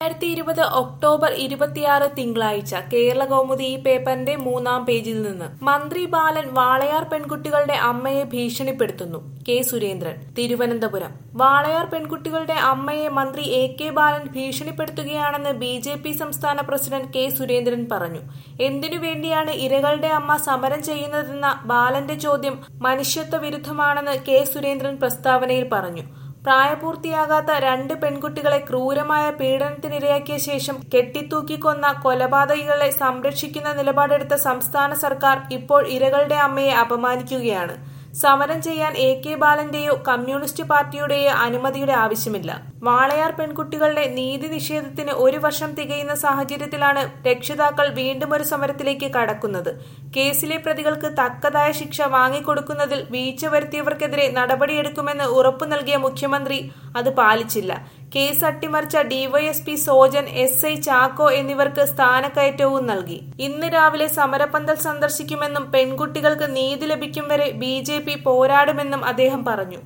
രണ്ടായിരത്തി ഇരുപത് ഒക്ടോബർ ഇരുപത്തിയാറ് തിങ്കളാഴ്ച കേരള കൗമുദി ഈ പേപ്പറിന്റെ മൂന്നാം പേജിൽ നിന്ന് മന്ത്രി ബാലൻ വാളയാർ പെൺകുട്ടികളുടെ അമ്മയെ ഭീഷണിപ്പെടുത്തുന്നു കെ സുരേന്ദ്രൻ തിരുവനന്തപുരം വാളയാർ പെൺകുട്ടികളുടെ അമ്മയെ മന്ത്രി എ കെ ബാലൻ ഭീഷണിപ്പെടുത്തുകയാണെന്ന് ബി ജെ പി സംസ്ഥാന പ്രസിഡന്റ് കെ സുരേന്ദ്രൻ പറഞ്ഞു എന്തിനു വേണ്ടിയാണ് ഇരകളുടെ അമ്മ സമരം ചെയ്യുന്നതെന്ന ബാലന്റെ ചോദ്യം മനുഷ്യത്വ വിരുദ്ധമാണെന്ന് കെ സുരേന്ദ്രൻ പ്രസ്താവനയിൽ പറഞ്ഞു പ്രായപൂർത്തിയാകാത്ത രണ്ട് പെൺകുട്ടികളെ ക്രൂരമായ പീഡനത്തിനിരയാക്കിയ ശേഷം കെട്ടിത്തൂക്കിക്കൊന്ന കൊലപാതകികളെ സംരക്ഷിക്കുന്ന നിലപാടെടുത്ത സംസ്ഥാന സർക്കാർ ഇപ്പോൾ ഇരകളുടെ അമ്മയെ അപമാനിക്കുകയാണ് സമരം ചെയ്യാൻ എ കെ ബാലന്റെയോ കമ്മ്യൂണിസ്റ്റ് പാർട്ടിയുടെയോ അനുമതിയുടെ ആവശ്യമില്ല വാളയാർ പെൺകുട്ടികളുടെ നീതി നിഷേധത്തിന് ഒരു വർഷം തികയുന്ന സാഹചര്യത്തിലാണ് രക്ഷിതാക്കൾ വീണ്ടും ഒരു സമരത്തിലേക്ക് കടക്കുന്നത് കേസിലെ പ്രതികൾക്ക് തക്കതായ ശിക്ഷ വാങ്ങിക്കൊടുക്കുന്നതിൽ വീഴ്ച വരുത്തിയവർക്കെതിരെ നടപടിയെടുക്കുമെന്ന് ഉറപ്പു നൽകിയ മുഖ്യമന്ത്രി അത് പാലിച്ചില്ല കേസ് അട്ടിമറിച്ച DYSP Sojan S I Chacko എന്നിവർക്ക് സ്ഥാനക്കയറ്റവും നൽകി ഇന്ന് രാവിലെ സമരപന്തൽ സന്ദർശിക്കുമെന്നും പെൺകുട്ടികൾക്ക് നീതി ലഭിക്കും വരെ ബി പോരാടുമെന്നും അദ്ദേഹം പറഞ്ഞു